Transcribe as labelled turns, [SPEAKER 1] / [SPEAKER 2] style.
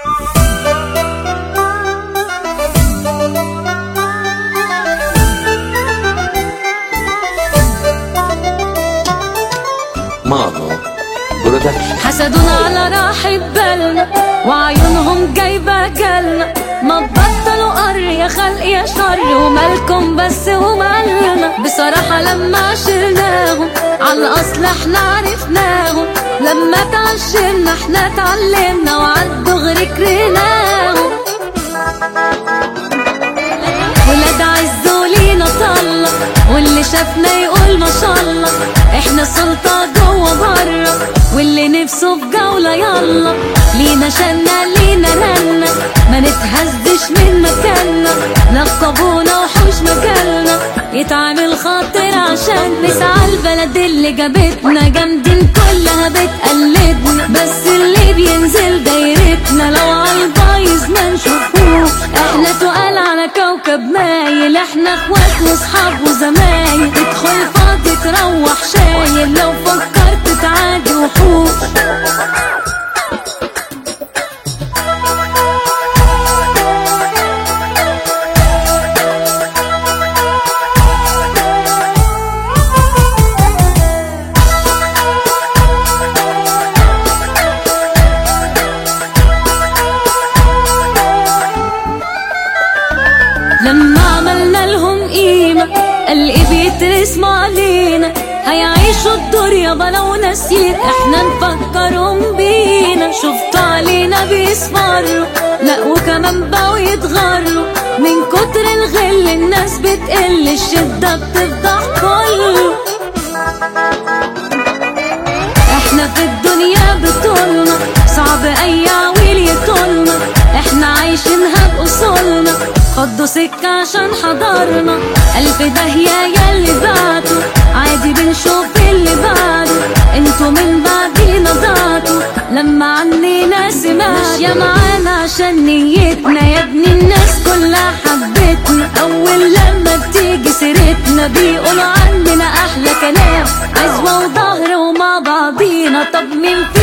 [SPEAKER 1] مانو برودكشن
[SPEAKER 2] حسدونا على راحة بالنا وعيونهم جايبة جالنا ما تبطلوا قر يا خلق يا شر ومالكم بس ومالنا بصراحة لما عشرناهم على الأصل احنا عرفناهم لما تعشرنا احنا اتعلمنا وعالدغري كرهناهم ولاد عزوا لينا طلة واللي شافنا يقول ما شاء الله احنا سلطة جوه بره واللي نفسه في جولة يلا لينا شنا لينا رنا ما نتهزش من مكاننا لقبونا وحوش مجالنا يتعامل خاطر عشان نسعى البلد اللي جابتنا جامدين كلها بتقلدنا بس اللي بينزل دايرتنا لو عالبايظ ما نشوفوش احنا تقال على كوكب مايل احنا اخوات واصحاب وزمايل تدخل فاضي تروح شايل لو فكرت تعادي وحوش لما عملنا لهم قيمة قلقي بيترسموا علينا هيعيشوا الدور يابا لو ناسيين احنا نفكرهم بينا شفتوا علينا بيصفروا لا وكمان بقوا يتغروا من كتر الغل الناس بتقل الشدة بتفضح كله احنا في الدنيا بطولنا صعب اي عويل يطولنا احنا عايشينها باصولنا خدوا سكة عشان حضرنا الف داهية ياللي بعتوا عادي بنشوف اللي بعده انتوا من بعدينا ضعتوا لما عنينا سمعت يا معانا عشان نيتنا يا ابني الناس كلها حبتنا اول لما بتيجي سيرتنا بيقولوا عننا احلى كلام عزوة وظهر ومع بعضينا طب مين في